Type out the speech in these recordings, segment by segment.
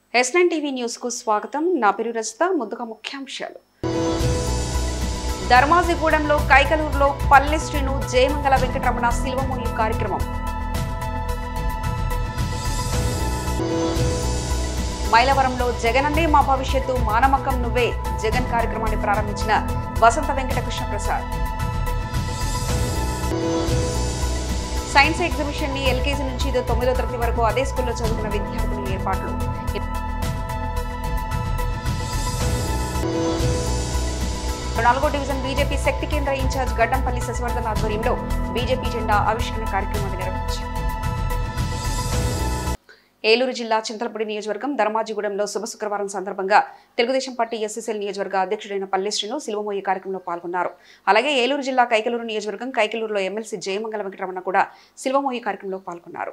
Yes nine TV news కు స్వాగతం నా పేరు రజిత ముందుగా ముఖ్యాంశాలు ధర్మాజిగూడెంలో కైకలూరులో పల్లె శ్రీను జయమంగళ వెంకటరమణ శిల్వమూలి కార్యక్రమం మైలవరంలో జగనన్నే మా భవిష్యత్తు మానమకం నువ్వే జగన్ కార్యక్రమాన్ని ప్రారంభించిన వసంత వెంకట కృష్ణ ప్రసాద్ సైన్స్ ఎగ్జిబిషన్ ని ఎల్కేజీ నుంచి ఇది తొమ్మిదో తరగతి వరకు అదే స్కూల్లో చదువుకున్న విద్యార్థుల ఏర్పాట్లు నాలుగో డివిజన్ బీజేపీ శక్తి కేంద్ర ఇన్ఛార్జ్ గడ్డంపల్లి శశివర్ధన్ ఆధ్వర్యంలో బీజేపీ జెండా ఆవిష్కరణ కార్యక్రమాన్ని నిర్వహించారు ఏలూరు జిల్లా చింతలపూడి నియోజకవర్గం ధర్మాజిగూడెంలో శుభ శుక్రవారం సందర్భంగా తెలుగుదేశం పార్టీ ఎస్ఎస్ఎల్ నియోజకవర్గ అధ్యక్షుడైన పల్లె శ్రీను సిలువమోయి కార్యక్రమంలో పాల్గొన్నారు అలాగే ఏలూరు జిల్లా కైకలూరు నియోజకవర్గం కైకలూరులో ఎమ్మెల్సీ జయమంగళ వెంకటరమణ కూడా సిల్వమోయి కార్యక్రమంలో పాల్గొన్నారు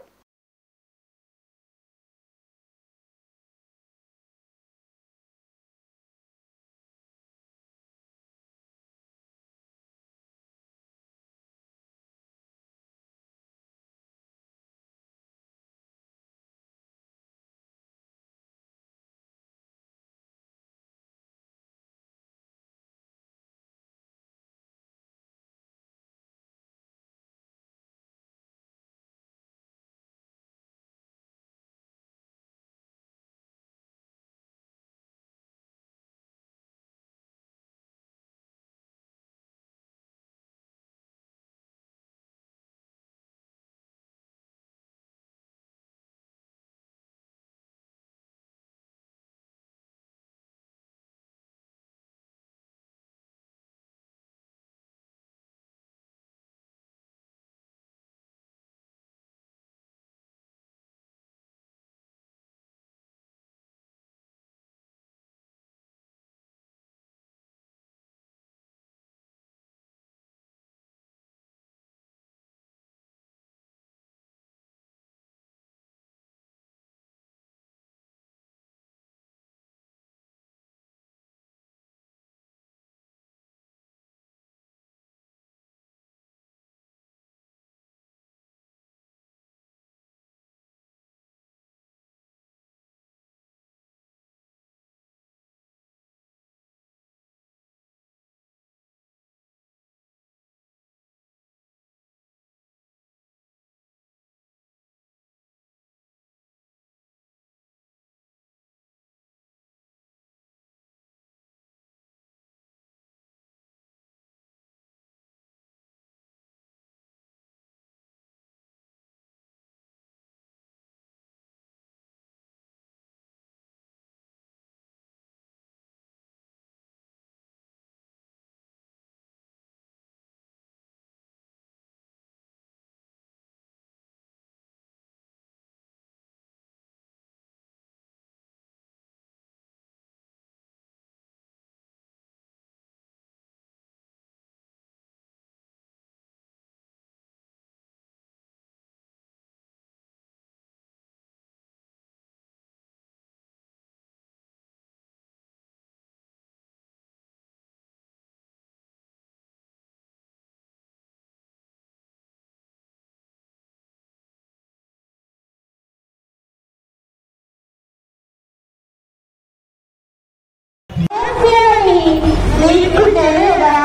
ఆశయాన్ని నీకు తెలియదా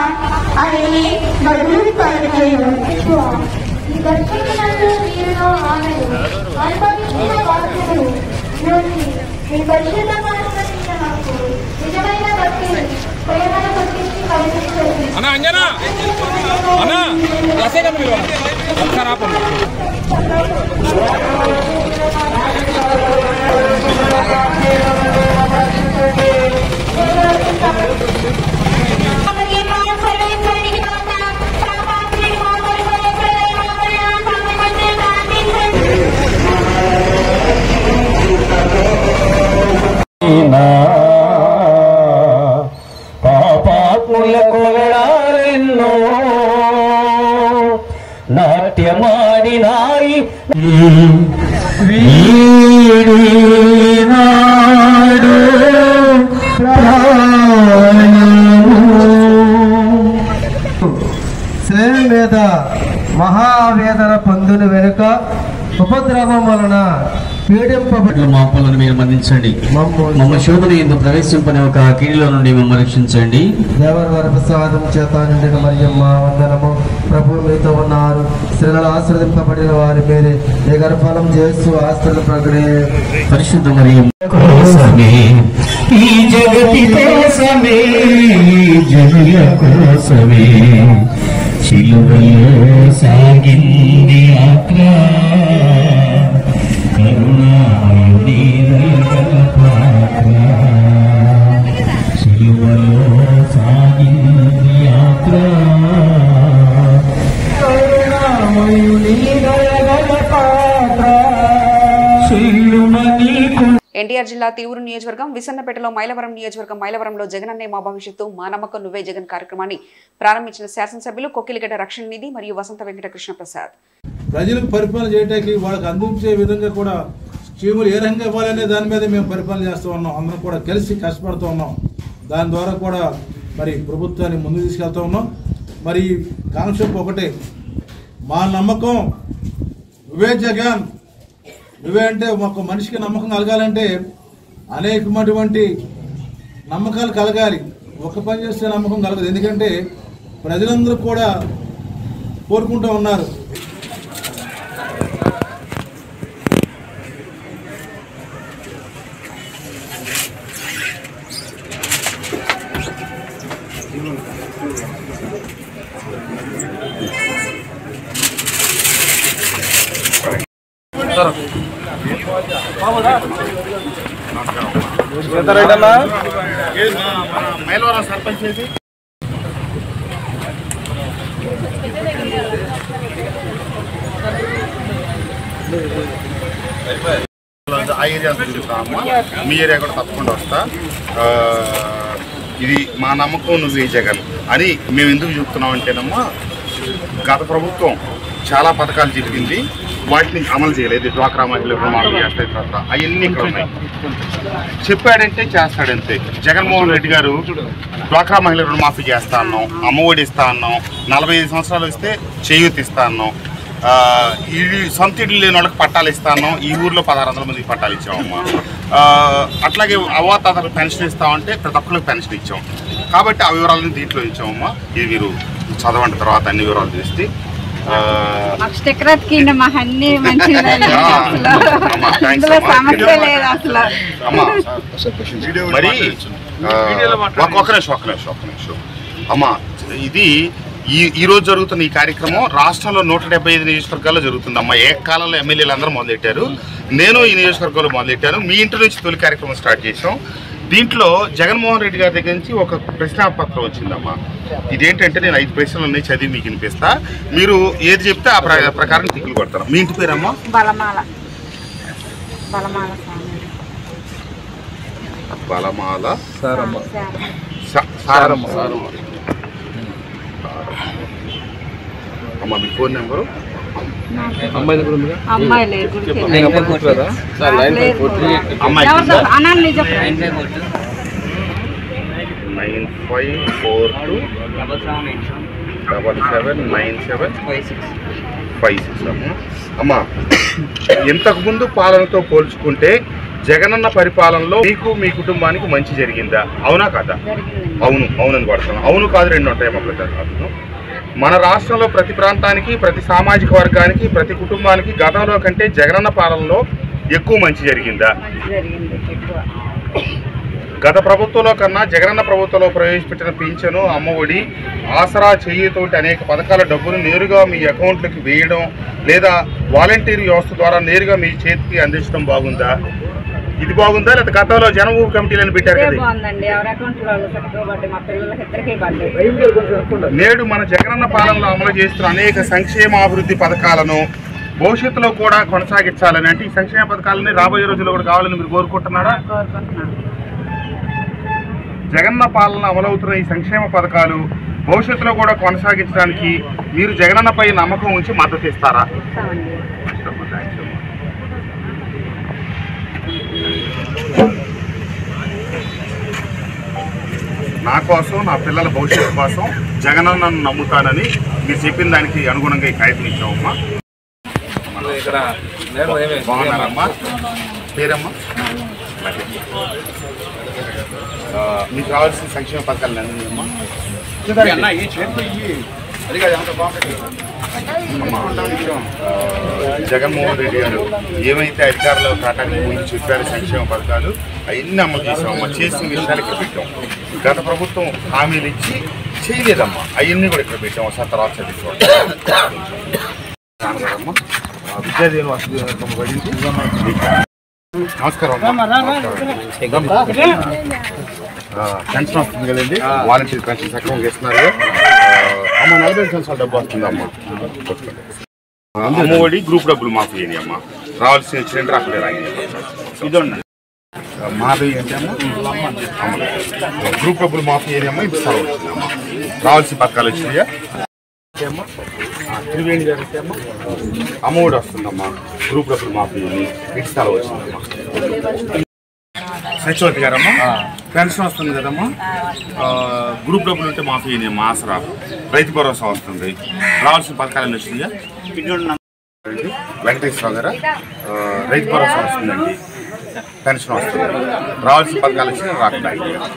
అని బదులు పలికాను ఈ దర్శకులను వీరిలో ఆమెను అనుభవించిన వాక్యము నుండి నీ పరిశుద్ధ మనస్సు నాకు నిజమైన భక్తిని ప్రేమను గుర్తించి కనిపిస్తుంది అన్న అంజనా అన్న రసేగా మీరు ఒకసారి ఆపండి పాపాత్ముల కొలడారెన్నో నాట్యమాడినాయి వీడినాడు సేన మీద మహావేదన పొందుని వెనుక ఉపద్రవం వలన పీడింపబడి మా అప్పులను మీరు మన్నించండి మమ్మ శోధన ఎందు ప్రవేశింపని ఒక కీడిలో నుండి మమ్మల్ని రక్షించండి దేవర వారి ప్రసాదం చేత నిండిన మరియమ్మ వందనము ప్రభు మీతో ఉన్నారు స్త్రీలలో ఆశ్రదింపబడిన వారి మీరే ఏ గర్భఫలం చేస్తూ ఆస్తులు ప్రకటే పరిశుద్ధ మరియు కోసమే ఈ జగతి కోసమే జనుల కోసమే శిలువలో సాగింది యాత్ర కరుణామయుని దయగల పాత్ర శిలువలో సాగింది యాత్ర కరుణామయుని దయగల పాత్ర శిలుమని ఎన్టీఆర్ జిల్లా తిరువురు నియోజకవర్గం విసన్నపేటలో మైలవరం నియోజకవర్గం మైలవరంలో జగనన్నే మా భవిష్యత్తు మా నమ్మకం నువ్వే జగన్ కార్యక్రమాన్ని ప్రారంభించిన శాసనసభ్యులు కొక్కిలిగడ్డ రక్షణ నిధి మరియు వసంత వెంకట కృష్ణ ప్రసాద్ ప్రజలకు పరిపాలన చేయడానికి వాళ్ళకి అందించే విధంగా కూడా స్కీములు ఏ రకంగా ఇవ్వాలనే దాని మీద మేము పరిపాలన చేస్తూ ఉన్నాం అందరం కూడా కలిసి కష్టపడుతూ ఉన్నాం దాని ద్వారా కూడా మరి ప్రభుత్వాన్ని ముందుకు తీసుకెళ్తా ఉన్నాం మరి కాన్సెప్ట్ ఒకటే మా నమ్మకం నువ్వే జగన్ నువ్వే అంటే ఒక మనిషికి నమ్మకం కలగాలంటే అనేకమైనటువంటి నమ్మకాలు కలగాలి ఒక పని చేస్తే నమ్మకం కలగదు ఎందుకంటే ప్రజలందరూ కూడా కోరుకుంటూ ఉన్నారు మైలవరం సర్పంచ్ ఏది ఆ ఏరియా అంతా తిరుగుతా అమ్మా మీ ఏరియా కూడా తప్పకుండా వస్తా ఆ, ఇది మా నమ్మకం నువ్వే జగన్ అని మేము ఎందుకు చెప్తున్నాం అంటేనమ్మా గత ప్రభుత్వం చాలా పథకాలు చెప్పింది వాటిని అమలు చేయలేదు డ్వాక్రా మహిళలు రుణమాఫీ చేస్తాయి తర్వాత అవన్నీ ఇక్కడ ఉన్నాయి చెప్పాడంటే చేస్తాడంతే జగన్మోహన్ రెడ్డి గారు డ్వాక్రా మహిళ రుణమాఫీ చేస్తా అన్నాం అమ్మఒడి ఇస్తా అన్నాం నలభై ఐదు సంవత్సరాలు వస్తే చేయూతి ఇస్తా అన్నాం ఆ, ఇల్లు సొంత ఇల్లు లేని వాళ్ళకి పట్టాలు ఇస్తా అన్నాం ఈ ఊర్లో పదహారు వందల మందికి పట్టాలు ఇచ్చామమ్మా ఆ, అట్లాగే అవ్వాతాతలకు పెన్షన్ ఇస్తామంటే ప్రతి ఒక్కరికి పెన్షన్ ఇచ్చాం కాబట్టి ఆ వివరాలను దీంట్లో ఇచ్చామమ్మా ఇది మీరు చదవండి తర్వాత అన్ని వివరాలు చూస్తే ఆ, మాకు స్టిక్కర్ అతికిండి మాకు అన్ని మంచిగా అమ్మా, thanks ఇందులో అమ్మా. సమస్య లేదు అసలు అమ్మా మరి ఆ, ఒక ఒక్క నిమిషం ఒక్క నిమిషం ఒక్క నిమిషం అమ్మా ఇది ఈ ఈ రోజు జరుగుతున్న ఈ కార్యక్రమం రాష్ట్రంలో నూట డెబ్బై ఐదు నియోజకవర్గాల్లో జరుగుతుంది అమ్మా ఏ కాలంలో ఎమ్మెల్యేలు అందరూ మొదలెట్టారు నేను ఈ నియోజకవర్గంలో మొదలెట్టాను మీ ఇంటి నుంచి తొలి కార్యక్రమం స్టార్ట్ చేసాం దీంట్లో జగన్మోహన్ రెడ్డి గారి దగ్గర నుంచి ఒక ప్రశ్నాపత్రం వచ్చిందమ్మా ఇదేంటంటే నేను ఐదు ప్రశ్నలు ఉన్నాయి చదివి మీకు వినిపిస్తా మీరు ఏది చెప్తే ఆ ప్ర- ప్రకారం టిక్కులు కొడతారు మీ ఇంటి పేరమ్మా బలమాల బలమాల స్వామి బలమాల సారమ్మ. స- సారమ్మ అమ్మ మీ ఫోన్ నెంబరు అమ్మాయి లేదు గుడికి అమ్మాయి ఎవరిదో అనాలి నిజం nine five four two double seven nine seven five six అమ్మ అమ్మ ఇంతకుముందు పాలనతో పోల్చుకుంటే జగనన్న పరిపాలనలో మీకు మీ కుటుంబానికి మంచి జరిగిందా అవునా కాదా అవును అవునని కొడతాను అవును కాదు రెండు ఉంటాయి మా ప్రజలు మన రాష్ట్రంలో ప్రతి ప్రాంతానికి ప్రతి సామాజిక వర్గానికి ప్రతి కుటుంబానికి గతంలో కంటే జగనన్న పాలనలో ఎక్కువ మంచి జరిగిందా జరిగింది ఎక్కువ గత ప్రభుత్వంలో కన్నా జగనన్న ప్రభుత్వంలో ప్రవేశపెట్టిన పింఛను అమ్మఒడి ఆసరా చెయ్యితోటి అనేక పథకాల డబ్బును నేరుగా మీ అకౌంట్లోకి వేయడం లేదా వాలంటీర్ వ్యవస్థ ద్వారా నేరుగా మీ చేతికి అందించడం బాగుందా ఇది బాగుందా లేదా గతంలో జనభూమి కమిటీలను పెట్టారు ఇదే కదా బాగుందండి ఎవరి అకౌంట్ లో చక్కగా పడ్డాయి మా పిల్లలకి ఇద్దరికి పడ్డాయి నేడు మన జగనన్న పాలనలో అమలు చేస్తున్న అనేక సంక్షేమ అభివృద్ధి పథకాలను భవిష్యత్తులో కూడా కొనసాగించాలని అంటే ఈ సంక్షేమ పథకాలని రాబోయే రోజుల్లో కూడా కావాలని మీరు కోరుకుంటున్నారా కోరుకుంటున్నాను జగన్న పాలన అమలవుతున్న ఈ సంక్షేమ పథకాలు భవిష్యత్తులో కూడా కొనసాగించడానికి మీరు జగనన్నపై నమ్మకం ఉంచి మద్దతు ఇస్తారా ఇస్తామండి నా కోసం నా పిల్లల భవిష్యత్తు కోసం జగనన్నను నమ్ముతానని మీరు చెప్పిన దానికి అనుగుణంగా ఈ కాగితం ఇచ్చామమ్మా ఇక్కడ బాగున్నారమ్మా పేరమ్మా ఆ, మీకు కావాల్సిన సంక్షేమ పథకాలు అందిందమ్మా అమ్మా, ఆ, జగన్మోహన్ రెడ్డి గారు ఏమైతే అధికారంలో రావడానికి ముందు చెప్పారు సంక్షేమ పథకాలు అవన్నీ అమలు చేసామమ్మా చేసిన విషయాలు ఇక్కడ పెట్టాం గత ప్రభుత్వం హామీలు ఇచ్చి చేయలేదమ్మా అవన్నీ కూడా ఇక్కడ పెట్టాం ఒకసారి తర్వాత చదివించుకోండి అమ్మా విద్యాదేవి వసతి పథకం పడింది నమస్కారం అమ్మా. నమస్కారం. ఆ, పెన్షన్ వస్తుంది కదండి వాలంటీర్ పెన్షన్ సక్రమంగా ఇస్తున్నారు ఆ, అమ్మ నలభై సంవత్సరాల డబ్బు వస్తుంది అమ్మ అమ్మఒడి గ్రూప్ డబ్బులు మాఫీ చేయండి అమ్మ రావాల్సిన సిలిండర్ అక్కడే రాయండి ఇదండి మాది ఏంటి అమ్మ అమ్మ. గ్రూప్ డబ్బులు మాఫీ చేయండి అమ్మ ఇప్పుడు సెలవు వచ్చింది అమ్మ రావాల్సిన పథకాలు వచ్చినాయా అమ్మా త్రివేణి గారు అయితే అమ్మా అమ్మఒడి వస్తుందమ్మా గ్రూప్ డబ్బులు మాఫీ చేయండి ఇటు సెలవు వచ్చిందమ్మా సచివతి గారమ్మా పెన్షన్ వస్తుంది కదమ్మా ఆ, గ్రూప్ డబ్బులు ఉంటే మాఫీ చేయండి అమ్మా ఆసరా రైతు భరోసా వస్తుంది రావాల్సిన పథకాలు వచ్చినాయా వెంకటేశ్వరరావు గారు ఆ, రైతు భరోసా వస్తుందండి పెన్షన్ వస్తుంది రావాల్సిన పథకాలు వచ్చినా రాకుండా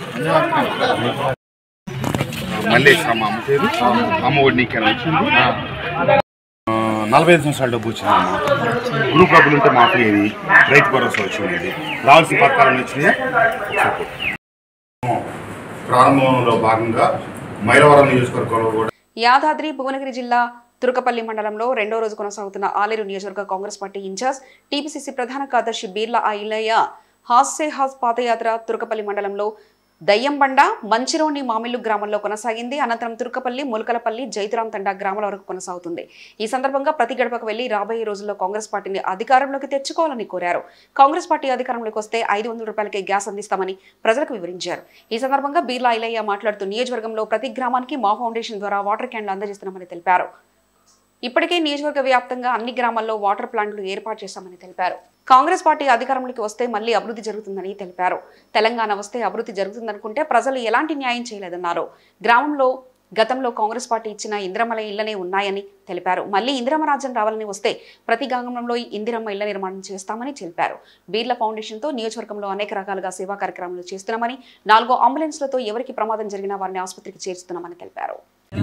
మల్లేశ్వరమ్మ అమ్మ పేరు అమ్మ ఒడి నీకేనా వచ్చింది ఆ, నలభై ఐదు సంవత్సరాల డబ్బు వచ్చిందమ్మా గ్రూప్ డబ్బులు ఉంటే మాఫీ అయ్యి రైతు భరోసా వచ్చింది రావాల్సిన పథకాలు వచ్చినాయా ఒకసారి ప్రారంభంలో భాగంగా మైలవరం నియోజకవర్గంలో కూడా యాదాద్రి భువనగిరి జిల్లా తురకపల్లి మండలంలో రెండో రోజు కొనసాగుతున్న ఆలేరు నియోజకవర్గ కాంగ్రెస్ పార్టీ ఇన్ఛార్జ్ టీపీసీసీ ప్రధాన కార్యదర్శి బీర్లా ఐలయ్య హాస్సే హాస్ పాదయాత్ర తురకపల్లి మండలంలో దయ్యంబండ మంచిరోని మామిళ్లు గ్రామంలో కొనసాగింది అనంతరం తురకపల్లి ములకలపల్లి జైతురాం తండా గ్రామాల వరకు కొనసాగుతుంది ఈ సందర్భంగా ప్రతి గడపకు వెళ్లి రాబోయే రోజుల్లో కాంగ్రెస్ పార్టీని అధికారంలోకి తెచ్చుకోవాలని కోరారు కాంగ్రెస్ పార్టీ అధికారంలోకి వస్తే ఐదు వందల రూపాయలకే గ్యాస్ అందిస్తామని ప్రజలకు వివరించారు ఈ సందర్భంగా బీర్లా ఐలయ్య మాట్లాడుతూ నియోజకవర్గంలో ప్రతి గ్రామానికి మా ఫౌండేషన్ ద్వారా వాటర్ క్యాన్లు అందజేస్తున్నామని తెలిపారు ఇప్పటికే నియోజకవర్గ వ్యాప్తంగా అన్ని గ్రామాల్లో వాటర్ ప్లాంట్లు ఏర్పాటు చేశామని తెలిపారు కాంగ్రెస్ పార్టీ అధికారంలోకి వస్తే మళ్లీ అభివృద్ధి జరుగుతుందని తెలిపారు తెలంగాణ వస్తే అభివృద్ధి జరుగుతుందనుకుంటే ప్రజలు ఎలాంటి న్యాయం చేయలేదన్నారు గ్రామంలో గతంలో కాంగ్రెస్ పార్టీ ఇచ్చిన ఇందిరమ్మల ఇళ్లనే ఉన్నాయని తెలిపారు మళ్లీ ఇందిరమ్మ రాజ్యం రావాలని వస్తే ప్రతి గ్రామంలో ఇందిరమ్మ ఇళ్ల నిర్మాణం చేస్తామని తెలిపారు బీర్ల ఫౌండేషన్తో నియోజకవర్గంలో అనేక రకాలుగా సేవా కార్యక్రమాలు చేస్తున్నామని నాలుగో అంబులెన్స్లతో ఎవరికి ప్రమాదం జరిగినా వారిని ఆసుపత్రికి చేరుస్తున్నామని తెలిపారు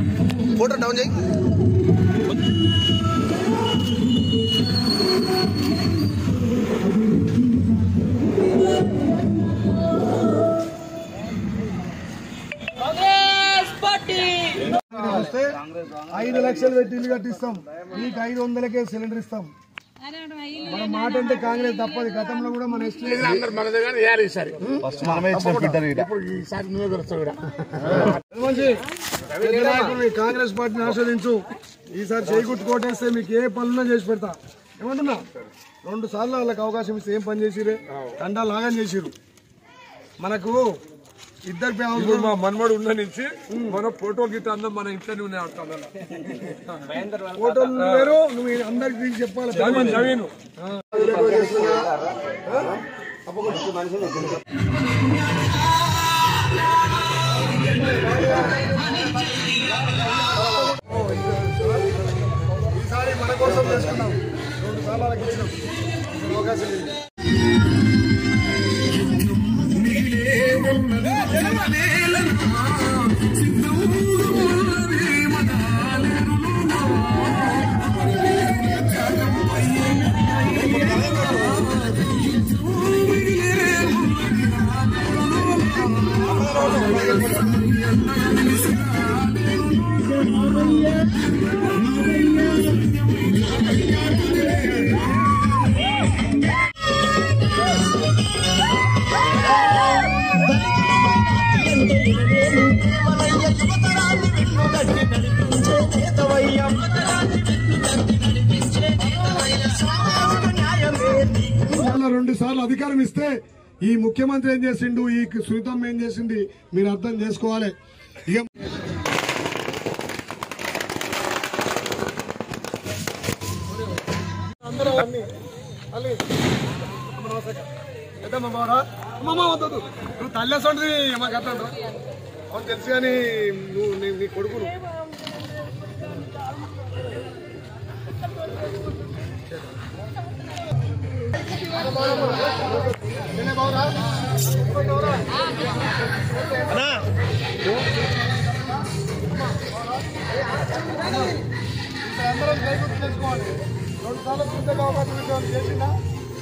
వస్తే ఐదు లక్షలు పెట్టి ఇల్లు కట్టిస్తాం మీకు ఐదు వందలకే సిలిండర్ ఇస్తాం మన మాట అంటే కాంగ్రెస్ తప్పది గతంలో కూడా మన ఎస్టీ మంచి పెద్ద నాయకులు ఈ కాంగ్రెస్ పార్టీని ఆస్వాదించు ఈసారి చేకూర్చు కోటేస్తే మీకు ఏ పనున్నా చేసి పెడతా ఏమంటున్నా రెండు సార్లు వాళ్ళకి అవకాశం ఇస్తే ఏం పని చేసిరే తండా లాగం చేసిరు మనకు ఇద్దరు ఇప్పుడు మా మనమడు ఉన్న నుంచి మన ఫోటో గిట్ట అందం మన ఇంట్లోనే ఉన్నాయి ఆడతాను ఫోటోలు వేరు నువ్వు అందరికి తీసి చెప్పాలి నవీన్ నవీన్ ఈసారి మన కోసం చేసుకున్నాం రెండు సార్లు వాళ్ళకి ఇచ్చినాం ఇప్పుడు అవకాశం లేదు సార్లు రెండు సార్లు అధికారం ఇస్తే ఈ ముఖ్యమంత్రి ఏం చేసిండు ఈ సునీతమ్మ ఏం చేసింది మీరు అర్థం చేసుకోవాలి ఇక అందరూ అన్ని అల్లి పెద్దమ్మ బావరా అమ్మమ్మ వద్దు నువ్వు తల్లేసండి మాకు అర్థం అవును తెలుసు కానీ నువ్వు నీ- నీ కొడుకును చేసుకోవాలి రెండు సార్లు చూసే అవకాశం ఇచ్చేవాళ్ళు చేసిందా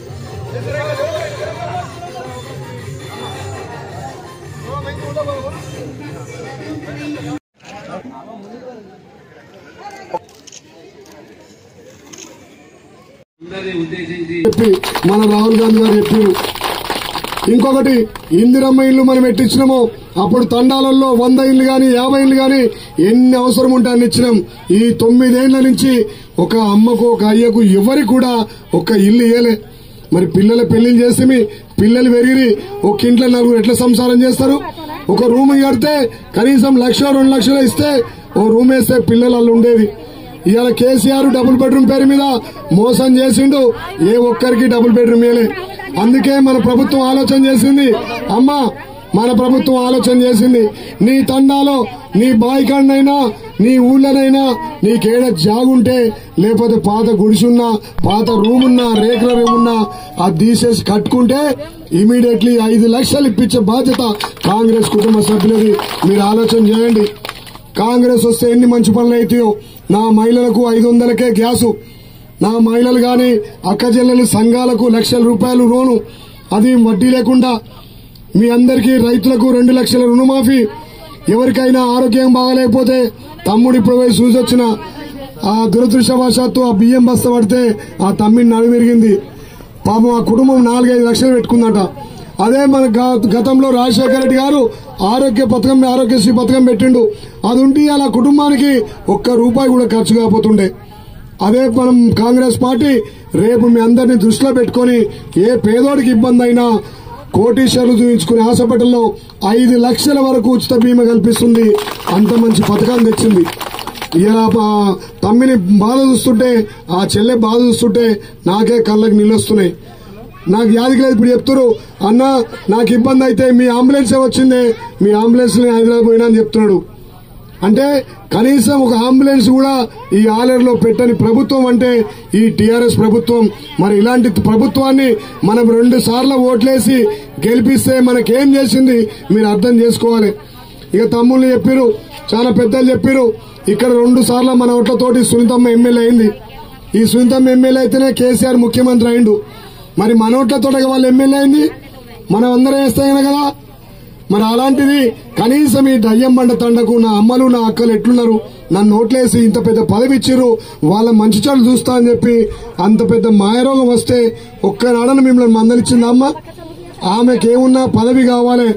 చెప్పి మన రాహుల్ గాంధీ గారు చెప్పారు ఇంకొకటి ఇందిరమ్మ ఇల్లు మనం ఎట్టిచ్చినామో అప్పుడు తండాలలో వంద ఇల్లు గాని యాభై ఇల్లు గాని ఎన్ని అవసరం ఉంటే అన్ని ఇచ్చినాం ఈ తొమ్మిదేళ్ల నుంచి ఒక అమ్మకు ఒక అయ్యకు ఎవరికి కూడా ఒక ఇల్లు ఇయ్యలే మరి పిల్లల పెళ్లిళ్ళు చేస్తే పిల్లలు పెరిగి ఒక ఇంట్లో నలుగురు ఎట్లా సంసారం చేస్తారు ఒక రూమ్ కడితే కనీసం లక్ష రెండు లక్షలు ఇస్తే ఓ రూమ్ వేస్తే పిల్లలు వాళ్ళు ఉండేది ఇవాళ కేసీఆర్ డబుల్ బెడ్రూమ్ పేరు మీద మోసం చేసిండు ఏ ఒక్కరికి డబుల్ బెడ్రూమ్ ఇవ్వలే అందుకే మన ప్రభుత్వం ఆలోచన చేసింది అమ్మా మన ప్రభుత్వం ఆలోచన చేసింది నీ తండాలో నీ బాయికాడినైనా నీ ఊళ్ళనైనా నీకేడ జాగుంటే లేకపోతే పాత గుడిసున్నా పాత రూమ్ ఉన్నా రేకుల రూమ్ ఉన్నా అది తీసేసి కట్టుకుంటే ఇమీడియట్లీ ఐదు లక్షలు ఇప్పించే బాధ్యత కాంగ్రెస్ కుటుంబ సభ్యులది మీరు ఆలోచన చేయండి కాంగ్రెస్ వస్తే ఎన్ని మంచి పనులు అయితాయో నా మహిళలకు ఐదు వందలకే గ్యాసు నా మహిళలు గాని అక్క చెల్లెలు సంఘాలకు లక్షల రూపాయలు లోను అది వడ్డీ లేకుండా మీ అందరికీ రైతులకు రెండు లక్షల రుణమాఫీ ఎవరికైనా ఆరోగ్యం బాగాలేకపోతే తమ్ముడు ఇప్పుడు పోయి చూసొచ్చిన ఆ దురదృష్టవశాత్తు ఆ బియ్యం బస్త పడితే ఆ తమ్మిని నడుమిరిగింది పాపం ఆ కుటుంబం నాలుగైదు లక్షలు పెట్టుకుందట అదే మన గ- గతంలో రాజశేఖర రెడ్డి గారు ఆరోగ్య పథకం ఆరోగ్యశ్రీ పథకం పెట్టిండు అది ఉండి అలా కుటుంబానికి ఒక్క రూపాయి కూడా ఖర్చు కాకపోతుండే అదే మనం కాంగ్రెస్ పార్టీ రేపు మీ అందరినీ దృష్టిలో పెట్టుకొని ఏ పేదోడికి ఇబ్బంది అయినా కోటీశ్వర్లు చూపించుకునే హాస్పిటల్లో ఐదు లక్షల వరకు ఉచిత బీమా కల్పిస్తుంది అంత మంచి పథకాలు తెచ్చింది ఇలా ఆ తమ్మిని బాధ చూస్తుంటే ఆ చెల్లె బాధ చూస్తుంటే నాకే కళ్ళకి నీళ్ళొస్తున్నాయి నాకు యాదికి లేదు ఇప్పుడు చెప్తున్నారు అన్న నాకు ఇబ్బంది అయితే మీ అంబులెన్స్ వచ్చిందే మీ అంబులెన్స్ హైదరాబాద్ పోయినా అని చెప్తున్నాడు అంటే కనీసం ఒక అంబులెన్స్ కూడా ఈ ఆలేరులో పెట్టని ప్రభుత్వం అంటే ఈ టీఆర్ఎస్ ప్రభుత్వం మరి ఇలాంటి ప్రభుత్వాన్ని మనం రెండు సార్లు ఓట్లేసి గెలిపిస్తే మనకేం చేసింది మీరు అర్థం చేసుకోవాలి ఇక తమ్ముళ్ళు చెప్పారు చాలా పెద్దలు చెప్పారు ఇక్కడ రెండు సార్లు మన ఓట్లతోటి సునీతమ్మ ఎమ్మెల్యే అయింది ఈ సునీతమ్మ ఎమ్మెల్యే అయితేనే కేసీఆర్ ముఖ్యమంత్రి అయిండు మరి మన ఓట్లతో వాళ్ళు ఎమ్మెల్యే అయింది మనం అందరం వేస్తాయి కదా మరి అలాంటిది కనీసం ఈ దయ్యం బండ తండకు నా అమ్మలు నా అక్కలు ఎట్లున్నారు నన్ను ఓట్లేసి ఇంత పెద్ద పదవి ఇచ్చిర్రు వాళ్ళ మంచి చెడు చూస్తా అని చెప్పి అంత పెద్ద మాయరోగం వస్తే ఒక్కనాడను మిమ్మల్ని మందలిచ్చింది అమ్మ ఆమెకేమున్నా పదవి కావాలి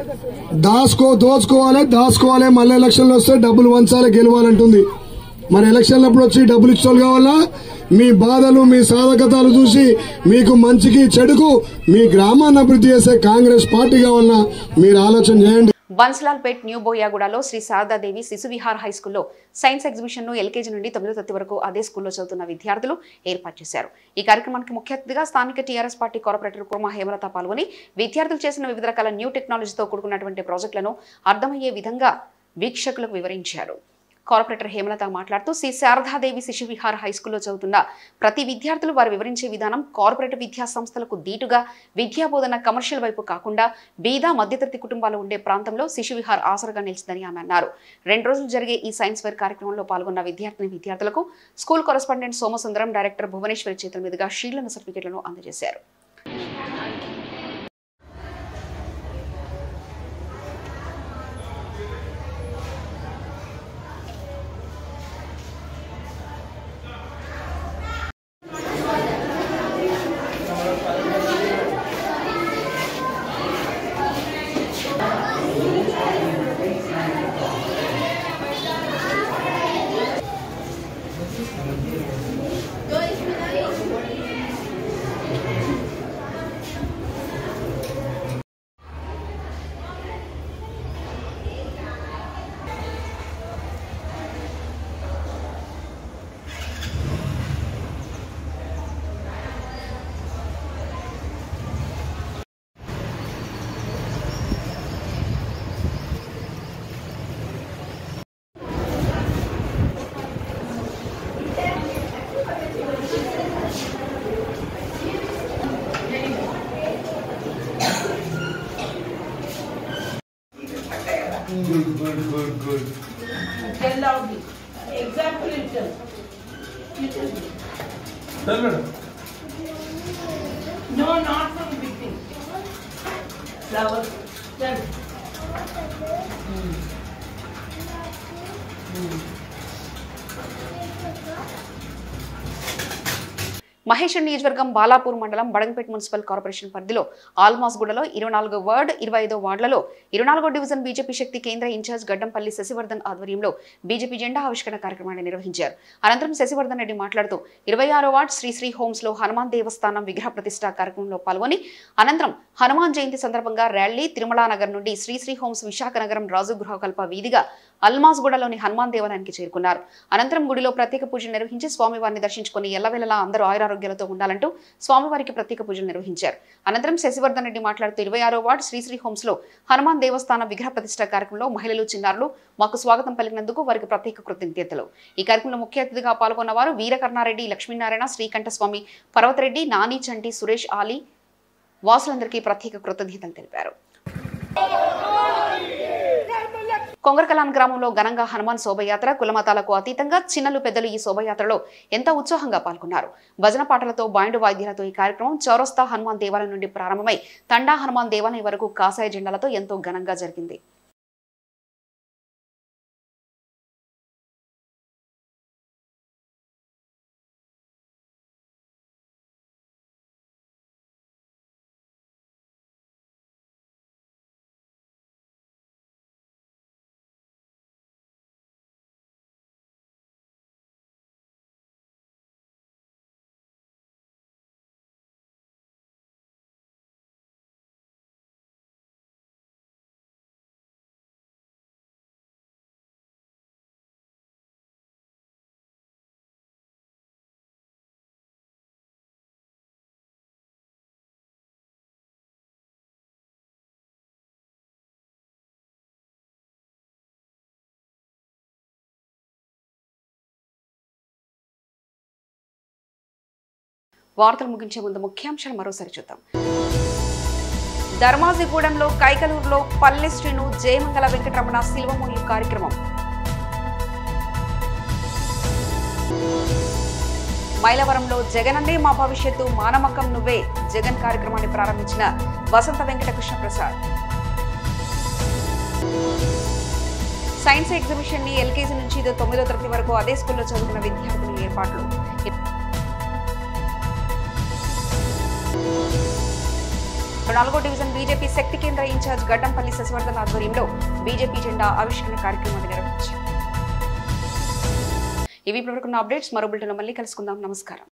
దాసుకో దోచుకోవాలి దాచుకోవాలి మళ్ళీ ఎలక్షన్లు వస్తే డబ్బులు వంచాలి గెలవాలంటుంది మరి ఎలక్షన్లప్పుడు వచ్చి డబ్బులు ఇచ్చేవాళ్ళు కావాలా మీ బాధలు మీ సాధకతాలు చూసి మీకు మంచికి చెడుకు మీ గ్రామాన్ని అభివృద్ధి చేసే కాంగ్రెస్ పార్టీ కావాలన్నా మీరు ఆలోచన చేయండి బన్స్లాల్పేట్ న్యూ బోయాగూడలో శ్రీ శారదాదేవి శిశు విహార్ హై స్కూల్లో సైన్స్ ఎగ్జిబిషన్ ను ఎల్కేజీ నుండి తొమ్మిదో తరగతి వరకు అదే స్కూల్లో చదువుతున్న విద్యార్థులు ఏర్పాటు చేశారు ఈ కార్యక్రమానికి ముఖ్య అతిథిగా స్థానిక TRS party corporator Kurma Hemalatha పాల్గొని విద్యార్థులు చేసిన వివిధ రకాల న్యూ టెక్నాలజీతో కూడుకున్నటువంటి ప్రాజెక్టులను అర్థమయ్యే విధంగా వీక్షకులకు వివరించారు కార్పొరేటర్ హేమలత మాట్లాడుతూ శ్రీ శారదాదేవి శిశు విహార్ హై స్కూల్లో చదువుతున్న ప్రతి విద్యార్థులు వారు వివరించే విధానం కార్పొరేట్ విద్యా సంస్థలకు దీటుగా విద్యా బోధన కమర్షియల్ వైపు కాకుండా బీద మధ్యతరగతి కుటుంబాలు ఉండే ప్రాంతంలో శిశు విహార్ ఆసరగా నిలిచిందని ఆమె అన్నారు రెండు రోజులు జరిగే ఈ సైన్స్ ఫేర్ కార్యక్రమంలో పాల్గొన్న విద్యార్థిని విద్యార్థులకు school correspondent Somasundaram director Bhuvaneshwari చేతుల మీదుగా షీల్డ్లను సర్టిఫికెట్లను అందజేశారు Tell loudly. Example in turn. Tell madam. No, not for the big thing. Flower. Tell. Maheshwar నియోజకవర్గం బాలాపూర్ మండలం బడంగపేట మున్సిపల్ కార్పొరేషన్ పరిధిలో ఆల్మాస్గూడలో ఇరవై నాలుగో వార్డ్ ఇరవై ఐదో వార్డులలో ఇరవై నాలుగో డివిజన్ బీజేపీ శక్తి కేంద్ర ఇన్ఛార్జ్ గడ్డంపల్లి శశివర్ధన్ ఆధ్వర్యంలో బీజేపీ జెండా ఆవిష్కరణ కార్యక్రమాన్ని నిర్వహించారు అనంతరం శశివర్ధన్ రెడ్డి మాట్లాడుతూ ఇరవై ఆరో వార్డ్ శ్రీశ్రీ హోమ్స్ లో హనుమాన్ దేవస్థానం విగ్రహ ప్రతిష్ట కార్యక్రమంలో పాల్గొని అనంతరం హనుమాన్ జయంతి సందర్భంగా ర్యాలీ తిరుమల నగర్ నుండి శ్రీశ్రీ హోమ్స్ విశాఖ నగరం రాజు గృహకల్ప వీధిగా అల్మాస్గూడలోని హనుమాన్ దేవాలయానికి చేరుకున్నారు అనంతరం గుడిలో ప్రత్యేక పూజలు నిర్వహించి స్వామివారిని దర్శించుకుని ఎల్లవేళలా అందరూ ఆయురారోగ్యాలతో ఉండాలంటూ స్వామివారికి ప్రత్యేక పూజలు నిర్వహించారు అనంతరం శశివర్ధన్ రెడ్డి మాట్లాడుతూ ఇరవై ఆరో వార్డు శ్రీశ్రీ హోమ్స్ లో హనుమాన్ దేవస్థానం విగ్రహ ప్రతిష్ట కార్యక్రమంలో మహిళలు చిన్నారులు మాకు స్వాగతం పలికినందుకు వారికి ప్రత్యేక కృతజ్ఞతలు ఈ కార్యక్రమంలో ముఖ్య అతిథిగా పాల్గొన్న వారు వీరకర్ణారెడ్డి లక్ష్మీనారాయణ శ్రీకంఠస్వామి పర్వతరెడ్డి నాని చంటి సురేష్ ఆలీ వాసులందరికీ ప్రత్యేక కృతజ్ఞతలు తెలిపారు కొంగరకలాన్ గ్రామంలో ఘనంగా హనుమాన్ శోభయాత్ర కులమతాలకు అతీతంగా చిన్నలు పెద్దలు ఈ శోభయాత్రలో ఎంత ఉత్సాహంగా పాల్గొన్నారు భజన పాటలతో బాయిండు వాయిద్యాలతో ఈ కార్యక్రమం చౌరస్తా హనుమాన్ దేవాలయం నుండి ప్రారంభమై తండా హనుమాన్ దేవాలయం వరకు కాసాయ జెండాలతో ఎంతో ఘనంగా జరిగింది వార్తలు ముగించే ముందు ముఖ్యాంశాలు మరోసారి చూద్దాం ధర్మాజిగూడెంలో కైకలూరులో పల్లె శ్రీను జయమంగళ వెంకటరమణ శిల్వమూలి కార్యక్రమం మైలవరంలో జగనన్నే మా భవిష్యత్తు మానమకం నువ్వే జగన్ కార్యక్రమాన్ని ప్రారంభించిన వసంత వెంకటకృష్ణ ప్రసాద్ సైన్స్ ఎగ్జిబిషన్ ని ఎల్కేజీ నుంచి ఇది తొమ్మిదో తరగతి వరకు అదే స్కూల్లో చదువుకున్న విద్యార్థుల ఏర్పాట్లు నాలుగో డివిజన్ బీజేపీ శక్తి కేంద్ర ఇన్ఛార్జ్ గడ్డంపల్లి శశివర్ధన్ ఆధ్వర్యంలో బీజేపీ జెండా ఆవిష్కరణ కార్యక్రమాన్ని నిర్వహించారు ఇవి ఇప్పటివరకు అప్డేట్స్ మరో బులెటిన్లో మళ్ళీ కలుసుకుందాం నమస్కారం